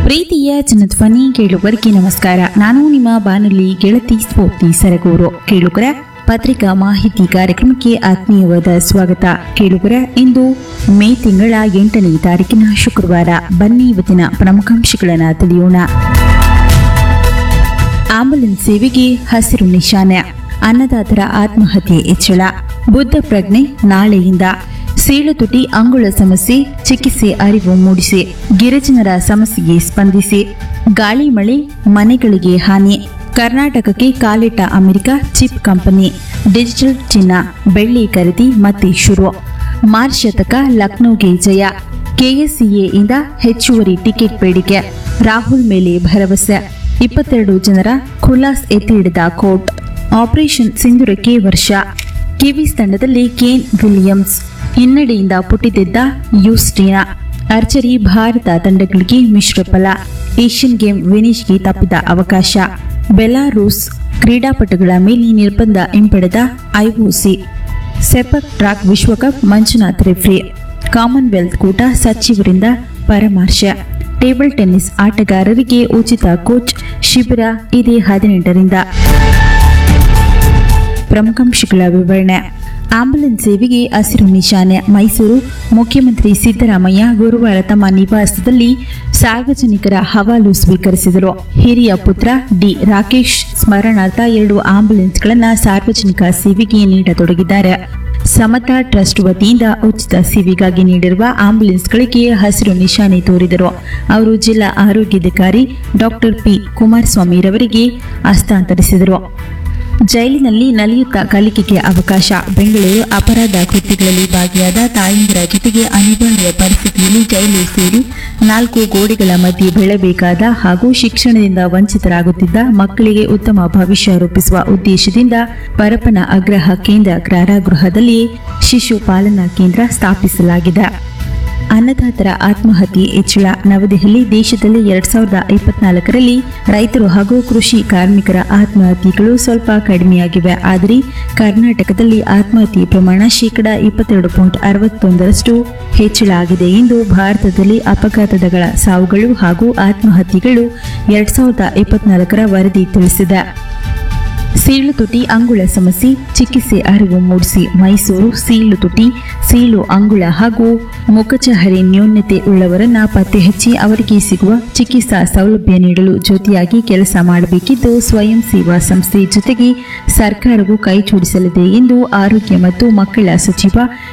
ಪ್ರೀತಿಯ ಜನಧ್ವನಿ ಕೇಳುಗರಿಗೆ ನಮಸ್ಕಾರ ನಾನು ನಿಮ್ಮ ಬಾನುಲಿ ಗೆಳತಿ ಸ್ಫೂರ್ತಿ ಸರಗೂರು ಕೇಳುಗರ ಪತ್ರಿಕಾ ಮಾಹಿತಿ ಕಾರ್ಯಕ್ರಮಕ್ಕೆ ಆತ್ಮೀಯವಾದ ಸ್ವಾಗತ ಕೇಳುಗರ ಇಂದು ಮೇ ತಿಂಗಳ ಎಂಟನೇ ತಾರೀಕಿನ ಶುಕ್ರವಾರ ಬನ್ನಿ ಇವತ್ತಿನ ಪ್ರಮುಖಾಂಶಗಳನ್ನು ತಿಳಿಯೋಣ ಆಂಬುಲೆನ್ಸ್ ಸೇವೆಗೆ ಹಸಿರು ನಿಶಾನೆ ಅನ್ನದಾತರ ಆತ್ಮಹತ್ಯೆ ಹೆಚ್ಚಳ ಬುದ್ಧ ಪ್ರಜ್ಞೆ ನಾಳೆಯಿಂದ ಸೀಳುತುಟಿ ಅಂಗುಳ ಸಮಸ್ಯೆ ಚಿಕಿತ್ಸೆ ಅರಿವು ಮೂಡಿಸಿ ಗಿರಿಜನರ ಸಮಸ್ಯೆಗೆ ಸ್ಪಂದಿಸಿ ಗಾಳಿ ಮಳೆ ಮನೆಗಳಿಗೆ ಹಾನಿ ಕರ್ನಾಟಕಕ್ಕೆ ಕಾಲಿಟ್ಟ ಅಮೆರಿಕ ಚಿಪ್ ಕಂಪನಿ ಡಿಜಿಟಲ್ ಚಿನ್ನ ಬೆಳ್ಳಿ ಖರೀದಿ ಮತ್ತೆ ಶುರು ಮಾರ್ಚ್ ಶತಕ ಲಕ್ನೋಗೆ ಜಯ ಕೆಎಸ್ಸಿಎಯಿಂದ ಹೆಚ್ಚುವರಿ ಟಿಕೆಟ್ ಬೇಡಿಕೆ ರಾಹುಲ್ ಮೇಲೆ ಭರವಸೆ ಇಪ್ಪತ್ತೆರಡು ಜನರ ಖುಲಾಸ್ ಎತ್ತಿ ಹಿಡಿದ ಕೋರ್ಟ್ ಆಪರೇಷನ್ ಸಿಂಧುರಕ್ಕೆ ವರ್ಷ ಕಿವೀಸ್ ತಂಡದಲ್ಲಿ ಕೇನ್ ವಿಲಿಯಮ್ಸ್ ಹಿನ್ನಡೆಯಿಂದ ಪುಟಿದೆದ್ದ ಯೂಸ್ಟೀನಾ ಆರ್ಚರಿ ಭಾರತ ತಂಡಗಳಿಗೆ ಮಿಶ್ರ ಫಲ ಏಷ್ಯನ್ ಗೇಮ್ ವಿನೀಶ್ಗೆ ತಪ್ಪಿದ ಅವಕಾಶ ಬೆಲಾರೂಸ್ ಕ್ರೀಡಾಪಟುಗಳ ಮೇಲೆ ನಿರ್ಬಂಧ ಹಿಂಪಡೆದ ಐಒಸಿ ಸೆಪಕ್ ಟ್ರಾಕ್ ವಿಶ್ವಕಪ್ ಮಂಜುನಾಥ್ ರೆಫ್ರಿ ಕಾಮನ್ವೆಲ್ತ್ ಕೂಟ ಸಚಿವರಿಂದ ಪರಾಮರ್ಶ ಟೇಬಲ್ ಟೆನ್ನಿಸ್ ಆಟಗಾರರಿಗೆ ಉಚಿತ ಕೋಚ್ ಶಿಬಿರ ಇದೇ ಹದಿನೆಂಟರಿಂದ ಪ್ರಮುಖಾಂಶಗಳ ವಿವರಣೆ ಆಂಬುಲೆನ್ಸ್ ಸೇವೆಗೆ ಹಸಿರು ನಿಶಾನೆ ಮೈಸೂರು ಮುಖ್ಯಮಂತ್ರಿ ಸಿದ್ದರಾಮಯ್ಯ ಗುರುವಾರ ತಮ್ಮ ನಿವಾಸದಲ್ಲಿ ಸಾರ್ವಜನಿಕರ ಹವಾಲು ಸ್ವೀಕರಿಸಿದರು ಹಿರಿಯ ಪುತ್ರ ಡಿ ರಾಕೇಶ್ ಸ್ಮರಣಾರ್ಥ ಎರಡು ಆಂಬುಲೆನ್ಸ್ಗಳನ್ನು ಸಾರ್ವಜನಿಕ ಸೇವೆಗೆ ನೀಡತೊಡಗಿದ್ದಾರೆ ಸಮತಾ ಟ್ರಸ್ಟ್ ವತಿಯಿಂದ ಉಚಿತ ಸೇವೆಗಾಗಿ ನೀಡಿರುವ ಆಂಬುಲೆನ್ಸ್ಗಳಿಗೆ ಹಸಿರು ನಿಶಾನೆ ತೋರಿದರು ಅವರು ಜಿಲ್ಲಾ ಆರೋಗ್ಯಾಧಿಕಾರಿ ಡಾಕ್ಟರ್ ಪಿ ಕುಮಾರಸ್ವಾಮಿರವರಿಗೆ ಹಸ್ತಾಂತರಿಸಿದರು ಜೈಲಿನಲ್ಲಿ ನಲಿಯುತ್ತಾ ಕಲಿಕೆಗೆ ಅವಕಾಶ ಬೆಂಗಳೂರು ಅಪರಾಧ ಕೃತ್ಯಗಳಲ್ಲಿ ಭಾಗಿಯಾದ ತಾಯಂದಿರ ಜೊತೆಗೆ ಅನಿವಾರ್ಯ ಪರಿಸ್ಥಿತಿಯಲ್ಲಿ ಜೈಲು ಸೇರಿ ನಾಲ್ಕು ಗೋಡೆಗಳ ಮಧ್ಯೆ ಬೆಳಬೇಕಾದ ಹಾಗೂ ಶಿಕ್ಷಣದಿಂದ ವಂಚಿತರಾಗುತ್ತಿದ್ದ ಮಕ್ಕಳಿಗೆ ಉತ್ತಮ ಭವಿಷ್ಯ ರೂಪಿಸುವ ಉದ್ದೇಶದಿಂದ ಪರಪನ ಅಗ್ರಹ ಕೇಂದ್ರ ಕಾರಾಗೃಹದಲ್ಲಿ ಶಿಶು ಪಾಲನಾ ಕೇಂದ್ರ ಸ್ಥಾಪಿಸಲಾಗಿದೆ ಅನ್ನದಾತರ ಆತ್ಮಹತ್ಯೆ ಹೆಚ್ಚಳ ನವದೆಹಲಿ ದೇಶದಲ್ಲಿ ಎರಡ್ ಸಾವಿರದ ಇಪ್ಪತ್ನಾಲ್ಕರಲ್ಲಿ ರೈತರು ಹಾಗೂ ಕೃಷಿ ಕಾರ್ಮಿಕರ ಆತ್ಮಹತ್ಯೆಗಳು ಸ್ವಲ್ಪ ಕಡಿಮೆಯಾಗಿವೆ ಆದರೆ ಕರ್ನಾಟಕದಲ್ಲಿ ಆತ್ಮಹತ್ಯೆ ಪ್ರಮಾಣ ಶೇಕಡ ಇಪ್ಪತ್ತೆರಡು ಪಾಯಿಂಟ್ ಅರವತ್ತೊಂದರಷ್ಟು ಹೆಚ್ಚಳ ಆಗಿದೆ ಎಂದು ಭಾರತದಲ್ಲಿ ಅಪಘಾತಗಳ ಸಾವುಗಳು ಹಾಗೂ ಆತ್ಮಹತ್ಯೆಗಳು ಎರಡ್ ಸಾವಿರದ ಇಪ್ಪತ್ನಾಲ್ಕರ ವರದಿ ತಿಳಿಸಿದೆ ಸೀಳು ತುಟಿ ಅಂಗುಳ ಸಮಸ್ಯೆ ಚಿಕಿತ್ಸೆ ಅರಿವು ಮೂಡಿಸಿ ಮೈಸೂರು ಸೀಳು ತುಟಿ ಸೀಳು ಅಂಗುಳ ಹಾಗೂ ಮುಖಚಹರೆ ನ್ಯೂನ್ಯತೆ ಉಳ್ಳವರನ್ನ ಪತ್ತೆ ಹಚ್ಚಿ ಅವರಿಗೆ ಸಿಗುವ ಚಿಕಿತ್ಸಾ ಸೌಲಭ್ಯ ನೀಡಲು ಜೊತೆಯಾಗಿ ಕೆಲಸ ಮಾಡಬೇಕಿದ್ದು ಸ್ವಯಂ ಸೇವಾ ಸಂಸ್ಥೆ ಜೊತೆಗೆ ಸರ್ಕಾರವು ಕೈ ಜೋಡಿಸಲಿದೆ ಎಂದು ಆರೋಗ್ಯ ಮತ್ತು ಮಕ್ಕಳ ಸಚಿವ